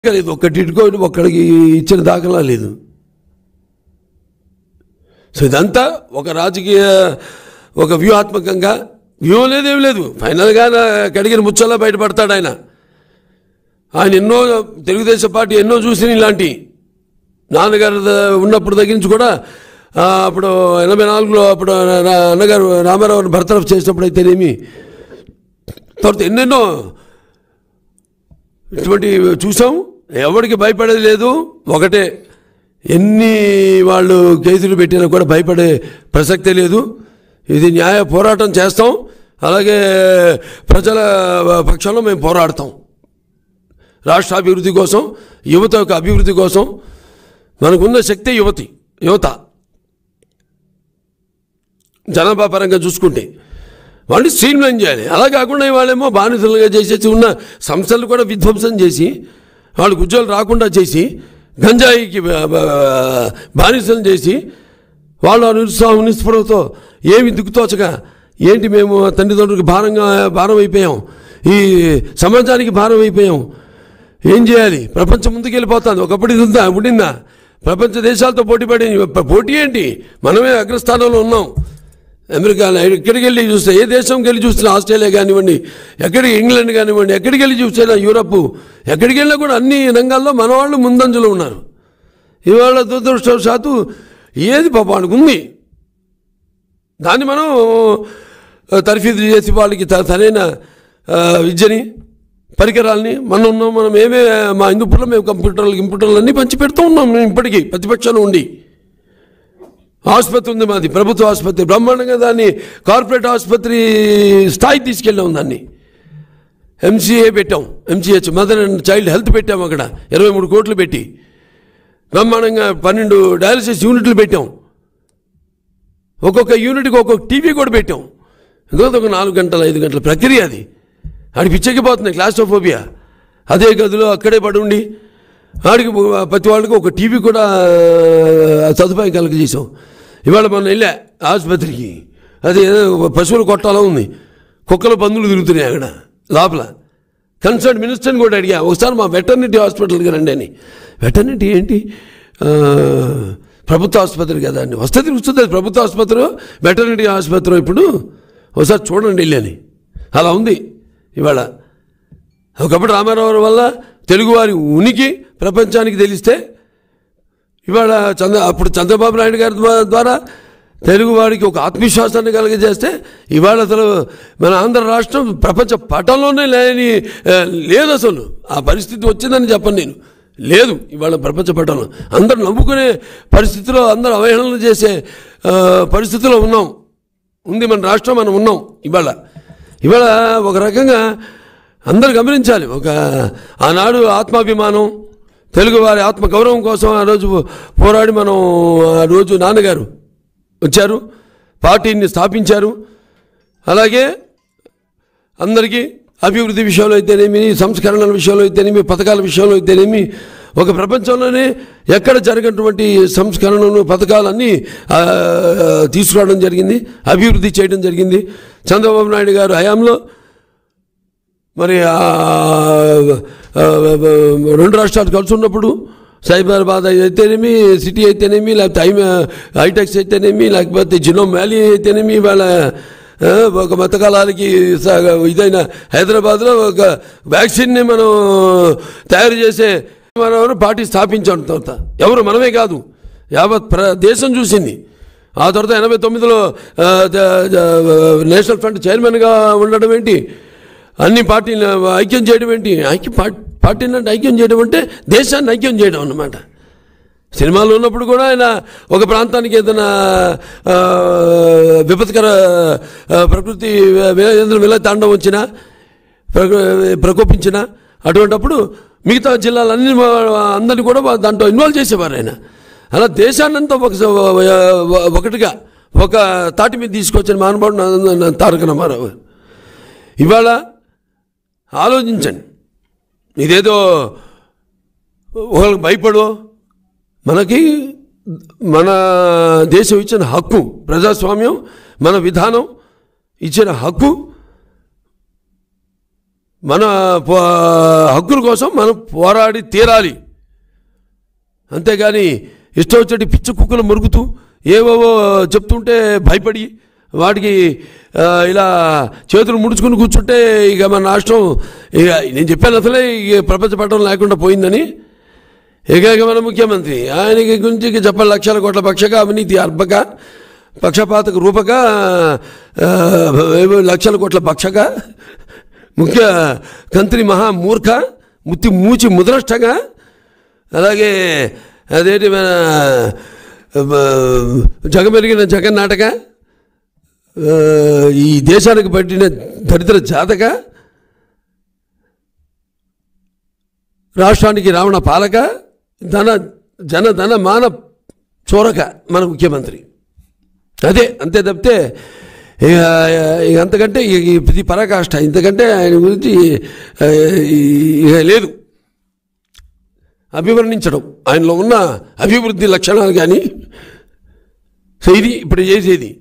లేదు ఒక్కటి ఇటుకో ఒక్కడికి ఇచ్చిన దాఖలా లేదు సో ఇదంతా ఒక రాజకీయ ఒక వ్యూహాత్మకంగా వ్యూహం లేదేం లేదు ఫైనల్గా నా కడిగిన ముచ్చల్లా బయటపడతాడు ఆయన ఆయన ఎన్నో తెలుగుదేశం పార్టీ ఎన్నో చూసిన ఇలాంటి నాన్నగారు ద- ఉన్నప్పుడు దగ్గర నుంచి కూడా ఆ, అప్పుడు ఎనభై నాలుగులో అప్పుడు నా- అన్నగారు రామారావుని భర్తరఫ్ చేసినప్పుడు అయితేనేమి తర్వాత ఎన్నెన్నో ఇటువంటి చూసాం ఎవరికి భయపడేది లేదు ఒకటే ఎన్ని వాళ్ళు కేసులు పెట్టినా కూడా భయపడే ప్రసక్తే లేదు ఇది న్యాయ పోరాటం చేస్తాం అలాగే ప్రజల పక్షంలో మేము పోరాడతాం రాష్ట్ర అభివృద్ధి కోసం యువత యొక్క అభివృద్ధి కోసం మనకున్న శక్తి యువతి యువత జనాభా పరంగా చూసుకుంటే వాళ్ళని స్ట్రీమ్లైన్ చేయాలి అలా కాకుండా వాళ్ళేమో బానిసలుగా చేసేసి ఉన్న సంస్థలు కూడా విధ్వంసం చేసి వాళ్ళకి ఉద్యోగాలు రాకుండా చేసి గంజాయికి బ- బ- బానిసలు చేసి వాళ్ళు ఆ నిరుత్సాహం నిస్పృహతో ఏమి దిక్కుతోచగా ఏంటి మేము తల్లిదండ్రులకు భారంగా భారం అయిపోయాం ఈ సమాజానికి భారం అయిపోయాం ఏం చేయాలి ప్రపంచం ముందుకు వెళ్ళిపోతుంది ఒకప్పుడు ఇది ఉందా ఉండిందా ప్రపంచ దేశాలతో పోటీ పడి పోటీ ఏంటి మనమే అగ్రస్థానంలో ఉన్నాం అమెరికా ఎక్కడికి వెళ్ళి చూస్తే ఏ దేశంకి వెళ్ళి చూసినా ఆస్ట్రేలియా కానివ్వండి ఎక్కడికి ఇంగ్లాండ్ కానివ్వండి ఎక్కడికి వెళ్ళి చూసినా యూరప్ ఎక్కడికి వెళ్ళినా కూడా అన్ని రంగాల్లో మన వాళ్ళు ముందంజలో ఉన్నారు ఇవాళ దురదృష్టవశాత్తు ఏది పాపానికి ఉంది దాన్ని మనం ఆ, తర్ఫీదు చేసి వాళ్ళకి త- సరైన ఆ, విద్యని పరికరాలని మనం ఉన్నాం మనం ఏమే మా హిందూపురంలో మేము కంప్యూటర్లు కంప్యూటర్లు అన్నీ పంచి పెడుతూ ఉన్నాం మేము ఇప్పటికీ ప్రతిపక్షంలో ఉండి ఆసుపత్రి ఉంది మాది ప్రభుత్వ ఆసుపత్రి బ్రహ్మాండంగా దాన్ని కార్పొరేట్ ఆసుపత్రి స్థాయికి తీసుకెళ్ళాం దాన్ని ఎంసీఏ పెట్టాం MCH mother and child health పెట్టాం అక్కడ ఇరవై మూడు కోట్లు పెట్టి బ్రహ్మాండంగా పన్నెండు డయాలసిస్ యూనిట్లు పెట్టాం ఒక్కొక్క యూనిట్కి ఒక్కొక్క టీవీ కూడా పెట్టాం ఎందుకంటే ఒక నాలుగు గంటల ఐదు గంటల ప్రక్రియ అది ఆడి పిచ్చెక్కిపోతుంది క్లాస్ట్రోఫోబియా అదే గదిలో అక్కడే పడి ఉండి ఆడికి ప్రతి వాళ్ళకి ఒక టీవీ కూడా ఆ, సదుపాయం కలగజేసాం ఇవాళ మనం వెళ్ళా ఆసుపత్రికి అది ఏదో పశువుల కొట్టాలో ఉంది కుక్కలు పందులు తిరుగుతున్నాయి అక్కడ లోపల కన్సర్న్ మినిస్టర్ని కూడా అడిగా ఒకసారి మా వెటర్నిటీ హాస్పిటల్కి రండి అని వెటర్నిటీ ఏంటి ఆ, ప్రభుత్వ ఆసుపత్రి కదా అండి వస్తే తిరుగుతుంది అది ప్రభుత్వ ఆసుపత్రి వెటర్నిటీ ఆసుపత్రి ఇప్పుడు ఒకసారి చూడండి వెళ్ళని అలా ఉంది ఇవాళ ఒకప్పుడు రామారావు వల్ల తెలుగువారి ఉనికి ప్రపంచానికి తెలిస్తే ఇవాళ చంద్ర అప్పుడు చంద్రబాబు నాయుడు గారి ద్వా- ద్వారా తెలుగువాడికి ఒక ఆత్మవిశ్వాసాన్ని కలిగజేస్తే ఇవాళ అసలు మన ఆంధ్ర రాష్ట్రం ప్రపంచ పటంలోనే లేని ఆ, లేదు అసలు ఆ పరిస్థితి వచ్చిందని చెప్పను నేను లేదు ఇవాళ ప్రపంచ పటంలో అందరూ నమ్ముకునే పరిస్థితిలో అందరూ అవహేళనలు చేసే ఆ, పరిస్థితిలో ఉన్నాం ఉంది మన రాష్ట్రం మనం ఉన్నాం ఇవాళ ఇవాళ ఒక రకంగా అందరు గమనించాలి ఒక ఆనాడు ఆత్మాభిమానం తెలుగువారి ఆత్మ గౌరవం కోసం ఆ రోజు పోరాడి మనం ఆ రోజు నాన్నగారు వచ్చారు పార్టీని స్థాపించారు అలాగే అందరికీ అభివృద్ధి విషయంలో అయితేనేమి సంస్కరణల విషయంలో అయితేనేమి పథకాల విషయంలో అయితేనేమి ఒక ప్రపంచంలోనే ఎక్కడ జరగనటువంటి సంస్కరణలు పథకాలన్నీ ఆ, తీసుకురావడం జరిగింది అభివృద్ధి చేయడం జరిగింది చంద్రబాబు నాయుడు గారు హయాంలో మరి ఆ, ఆ, రెండు రాష్ట్రాలు కలిసి ఉన్నప్పుడు సైబరాబాద్ అయితేనేమి సిటీ అయితేనేమి లేకపోతే ఐ హైటెక్స్ అయితేనేమి లేకపోతే జినోమ్ వ్యాలీ అయితేనేమి వాళ్ళ ఆ, ఒక మతకాలాలకి స- ఇదైన హైదరాబాద్లో ఒక వ్యాక్సిన్ని మనం తయారు చేసే మనం పార్టీ స్థాపించాం తర్వాత ఎవరు మనమే కాదు యావత్ ప్ర దేశం చూసింది ఆ తర్వాత ఎనభై తొమ్మిదిలో ఆ, ద- ద- నేషనల్ ఫ్రంట్ చైర్మన్గా ఉండడం ఏంటి అన్ని పార్టీలు ఐక్యం చేయడం ఏంటి ఐక్యం పార్టీ పార్టీని అంటే ఐక్యం చేయడం అంటే దేశాన్ని ఐక్యం చేయడం అన్నమాట సినిమాలో ఉన్నప్పుడు కూడా ఆయన ఒక ప్రాంతానికి ఏదైనా ఆ, విపత్కర ఆ, ప్రకృతి ఏదైనా విల తాండం వచ్చినా ప్రక- ప్రకోపించిన అటువంటప్పుడు మిగతా జిల్లాలన్నీ అందరినీ కూడా దాంట్లో ఇన్వాల్వ్ చేసేవారు ఆయన అలా దేశాన్నంతా ఒక ఒకటిగా ఒక తాటి మీద తీసుకొచ్చిన మహానుభావుడు నా- నా తారక రామారావు గారు. ఇవాళ ఆలోచించండి ఇదేదో ఒకరికి భయపడో మనకి మన దేశం ఇచ్చిన హక్కు ప్రజాస్వామ్యం మన విధానం ఇచ్చిన హక్కు మన పో- హక్కుల కోసం మనం పోరాడి తీరాలి అంతేగాని ఇష్టం వచ్చేటి పిచ్చి కుక్కలు మురుగుతూ ఏవేవో చెప్తుంటే భయపడి వాటికి ఆ, ఇలా చేతులు ముడుచుకుని కూర్చుంటే ఇక మన రాష్ట్రం ఇక నేను చెప్పాను అసలే ఇక ప్రపంచ పట్టణం లేకుండా పోయిందని ఏకైక మన ముఖ్యమంత్రి ఆయనకి గురించి ఇక చెప్పాలి లక్షల కోట్ల పక్షక అవినీతి అర్భక పక్షపాతకు రూపక ఆ, ఏవో లక్షల కోట్ల పక్షక ముఖ్య కంత్రి మహా మూర్ఖ ముత్తి మూచి ముద్రష్టగా అలాగే అదేంటి మన ఆ, జగమెరిగిన జగన్నాటక ఆ, ఈ దేశానికి పట్టిన దరిద్ర జాతక రాష్ట్రానికి రావణ పాలక ధన జన ధన మాన చోరక మన ముఖ్యమంత్రి అదే అంతే తప్పితే ఇక ఇక అంతకంటే ఇక ఇది పరాకాష్ట ఇంతకంటే ఆయన గురించి ఆ, ఇక లేదు అభివర్ణించడం ఆయనలో ఉన్న అభివృద్ధి లక్షణాలు కానీ సో ఇది ఇప్పుడు చేసేది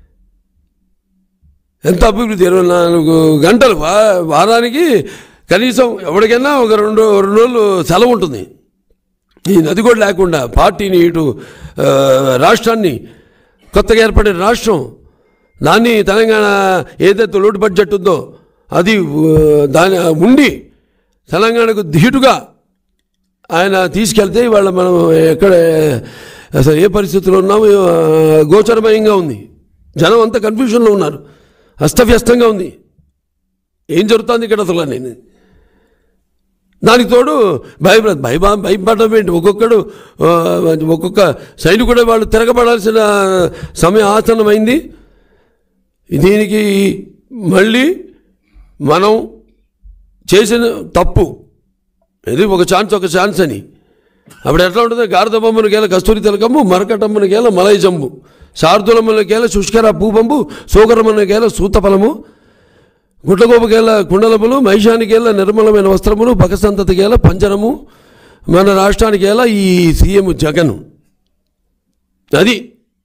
ఎంత అభివృద్ధి ఇరవై నాలుగు గంటలు వా వారానికి కనీసం ఎవరికైనా ఒక రెండు రెండు రోజులు సెలవు ఉంటుంది ఈ నది కూడా లేకుండా పార్టీని ఇటు ఆ, రాష్ట్రాన్ని కొత్తగా ఏర్పడిన రాష్ట్రం దాన్ని తెలంగాణ ఏదైతే లోటు బడ్జెట్ ఉందో అది ఆ, దాని ఉండి తెలంగాణకు ధీటుగా ఆయన తీసుకెళ్తే ఇవాళ మనం ఎక్కడ అసలు ఏ పరిస్థితుల్లో ఉన్నామో ఆ, గోచరమయంగా ఉంది జనం అంతా కన్ఫ్యూషన్లో ఉన్నారు అస్తవ్యస్తంగా ఉంది ఏం జరుగుతుంది ఇక్కడ అసలు నేను దానికి తోడు భయపడ భయభా భయపడడం ఏంటి ఒక్కొక్కడు ఆ, ఒక్కొక్క సైనికుడు వాళ్ళు తిరగబడాల్సిన సమయం ఆసన్నమైంది దీనికి మళ్ళీ మనం చేసిన తప్పు ఇది ఒక ఛాన్స్ ఒక ఛాన్స్ అని అప్పుడు ఎట్లా ఉంటుంది గారద బొమ్మను గేల కస్తూరి తిలకము మరకటమ్మను గేల మలై జంబు శార్దులమ్మను గేల శుష్కర భూబంబు సోకరమ్మను గేల సూతఫలము గుడ్లగోపకేల కుండలములు మహిషానికేల నిర్మలమైన వస్త్రములు బకసంతతికేల పంజరము మన రాష్ట్రానికేల ఈ సీఎం జగన్ అది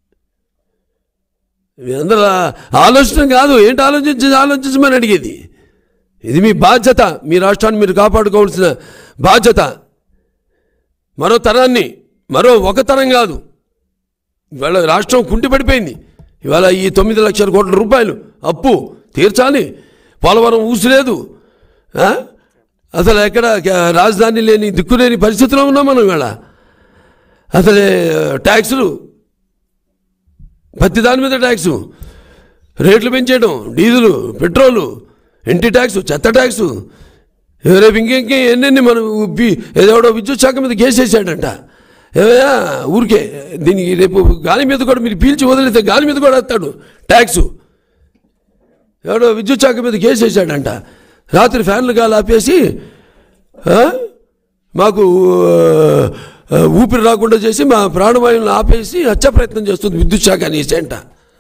మీ అందరూ ఆలోచన కాదు ఏంటి ఆలోచించి ఆలోచించమని అడిగేది ఇది మీ బాధ్యత మీ రాష్ట్రాన్ని మీరు కాపాడుకోవాల్సిన బాధ్యత మరో తరాన్ని మరో ఒక తరం కాదు ఇవాళ రాష్ట్రం కుంటిపడిపోయింది ఇవాళ ఈ తొమ్మిది లక్షల కోట్ల రూపాయలు అప్పు తీర్చాలి పోలవరం ఊసిలేదు ఆ? అసలు ఎక్కడ క- రాజధాని లేని దిక్కులేని పరిస్థితిలో ఉన్నాం మనం ఇవాళ అసలు ట్యాక్సులు ప్రతి దాని మీద ట్యాక్సు రేట్లు పెంచేయడం డీజిలు పెట్రోలు ఇంటి ట్యాక్సు చెత్త ట్యాక్సు రేపు ఇంకెంకే ఎన్నెన్ని మనం ఉప్పి ఏదోడో విద్యుత్ శాఖ మీద కేసేసాడంట ఏమయ్యా ఊరికే దీనికి రేపు గాలి మీద కూడా మీరు పీల్చి వదిలితే గాలి మీద కూడా వేస్తాడు ట్యాక్సు ఎవడో విద్యుత్ శాఖ మీద కేసు వేసాడంట రాత్రి ఫ్యాన్లు గాలి ఆపేసి ఆ, మాకు ఆ, ఊపిరి రాకుండా చేసి మా ప్రాణవాయువులను ఆపేసి హత్య ప్రయత్నం చేస్తుంది విద్యుత్ శాఖ అనేసి అంట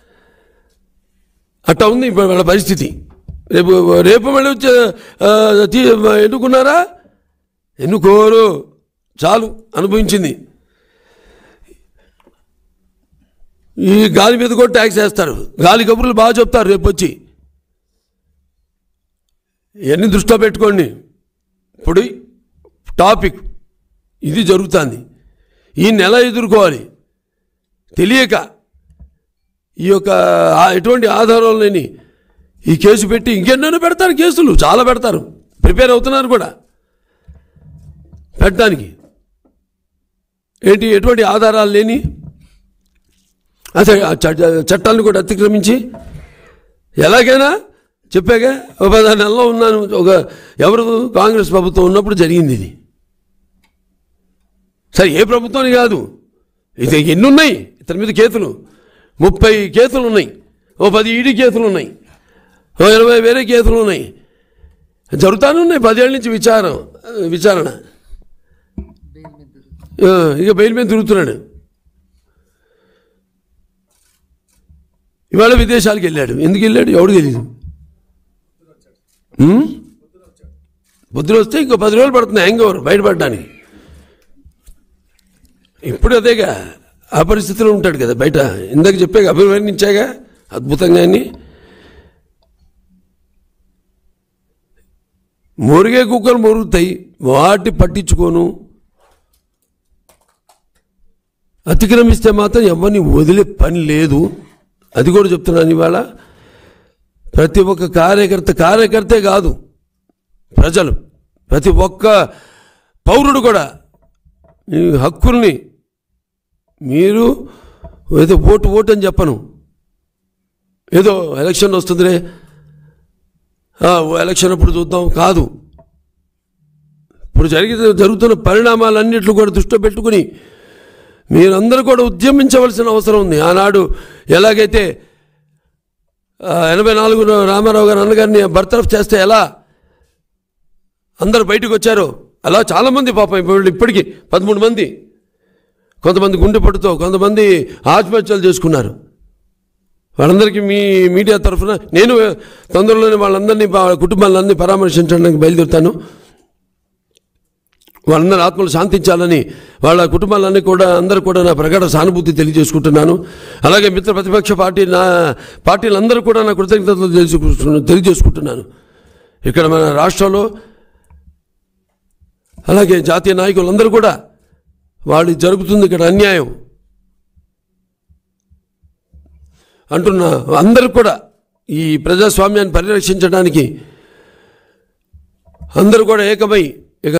అట్టా ఉంది ఇప్పుడు వాళ్ళ పరిస్థితి రేపు రేపు మళ్ళీ వచ్చే ఆ, తీ- ఎన్నుకున్నారా ఎన్నుకోరు చాలు అనుభవించింది ఈ గాలి మీద కూడా ట్యాక్స్ వేస్తారు గాలి కబుర్లు బాగా చెప్తారు రేపు వచ్చి ఇవన్నీ దృష్టిలో పెట్టుకోండి ఇప్పుడు టాపిక్ ఇది జరుగుతుంది ఈ నెల ఎదుర్కోవాలి తెలియక ఈ యొక్క ఆ- ఎటువంటి ఆధారాలు లేని ఈ కేసు పెట్టి ఇంకెన్నెన్నో పెడతారు కేసులు చాలా పెడతారు ప్రిపేర్ అవుతున్నారు కూడా పెట్టడానికి ఏంటి ఎటువంటి ఆధారాలు లేని అసలు ఆ చట్ట- చట్టాలను కూడా అతిక్రమించి ఎలాగైనా చెప్పాగా ఒక పదహారు నెలలో ఉన్నాను ఒక ఎవరు కాంగ్రెస్ ప్రభుత్వం ఉన్నప్పుడు జరిగింది ఇది సరే ఏ ప్రభుత్వాన్ని కాదు ఇది ఎన్ని ఉన్నాయి ఇతని మీద కేసులు ముప్పై కేసులు ఉన్నాయి ఓ పది ఈడీ కేసులు ఉన్నాయి ఓ ఇరవై వేరే కేసులు ఉన్నాయి జరుగుతానే ఉన్నాయి పదేళ్ళ నుంచి విచారం విచారణ ఆ, ఇక బెయిల్ మీద తిరుగుతున్నాడు ఇవాళ విదేశాలకు వెళ్ళాడు ఎందుకు వెళ్ళాడు ఎవడు తెలియదు ఉమ్? పొద్దున వస్తే ఇంకో పది రోజులు పడుతుంది హ్యాంగ్ ఓవర్ బయటపడడానికి ఇప్పుడు అదేగా ఆ పరిస్థితిలో ఉంటాడు కదా బయట ఇందాక చెప్పాక అభివర్ణించాగా అద్భుతంగా అని మురిగే కుక్కలు మురుగుతాయి వాటి పట్టించుకోను అతిక్రమిస్తే మాత్రం ఎవరిని వదిలే పని లేదు అది కూడా చెప్తున్నాను ఇవాళ ప్రతి ఒక్క కార్యకర్త కార్యకర్తే కాదు ప్రజలు ప్రతి ఒక్క పౌరుడు కూడా ఈ హక్కుల్ని మీరు ఏదో ఓటు ఓటు అని చెప్పను ఏదో ఎలక్షన్ వస్తుందిరే ఆ, ఓ ఎలక్షన్ అప్పుడు చూద్దాం కాదు ఇప్పుడు జరిగే జరుగుతున్న పరిణామాలన్నింటిని కూడా దృష్టిలో పెట్టుకుని మీరందరూ కూడా ఉద్యమించవలసిన అవసరం ఉంది ఆనాడు ఎలాగైతే ఆ, ఎనభై నాలుగు రామారావు గారు అన్నగారిని బర్తరఫ్ చేస్తే ఎలా అందరు బయటకు వచ్చారు అలా చాలామంది పాపం ఇప్పుడు ఇప్పటికీ పదమూడు మంది కొంతమంది గుండెపట్టుతో కొంతమంది ఆత్మహత్యలు చేసుకున్నారు వాళ్ళందరికీ మీ మీడియా తరఫున నేను తొందరలోనే వాళ్ళందరినీ వాళ్ళ కుటుంబాలన్నీ పరామర్శించడానికి బయలుదేరుతాను వాళ్ళందరూ ఆత్మలు శాంతించాలని వాళ్ళ కుటుంబాలన్నీ కూడా అందరూ కూడా నా ప్రగాఢ సానుభూతి తెలియజేసుకుంటున్నాను అలాగే మిత్ర ప్రతిపక్ష పార్టీ నా పార్టీలందరూ కూడా నా కృతజ్ఞతలు తెలియజేసుకుంటున్నాను తెలియజేసుకుంటున్నాను ఇక్కడ మన రాష్ట్రంలో అలాగే జాతీయ నాయకులందరూ కూడా వాళ్ళు జరుగుతుంది ఇక్కడ అన్యాయం అంటున్న అందరూ కూడా ఈ ప్రజాస్వామ్యాన్ని పరిరక్షించడానికి అందరూ కూడా ఏకమై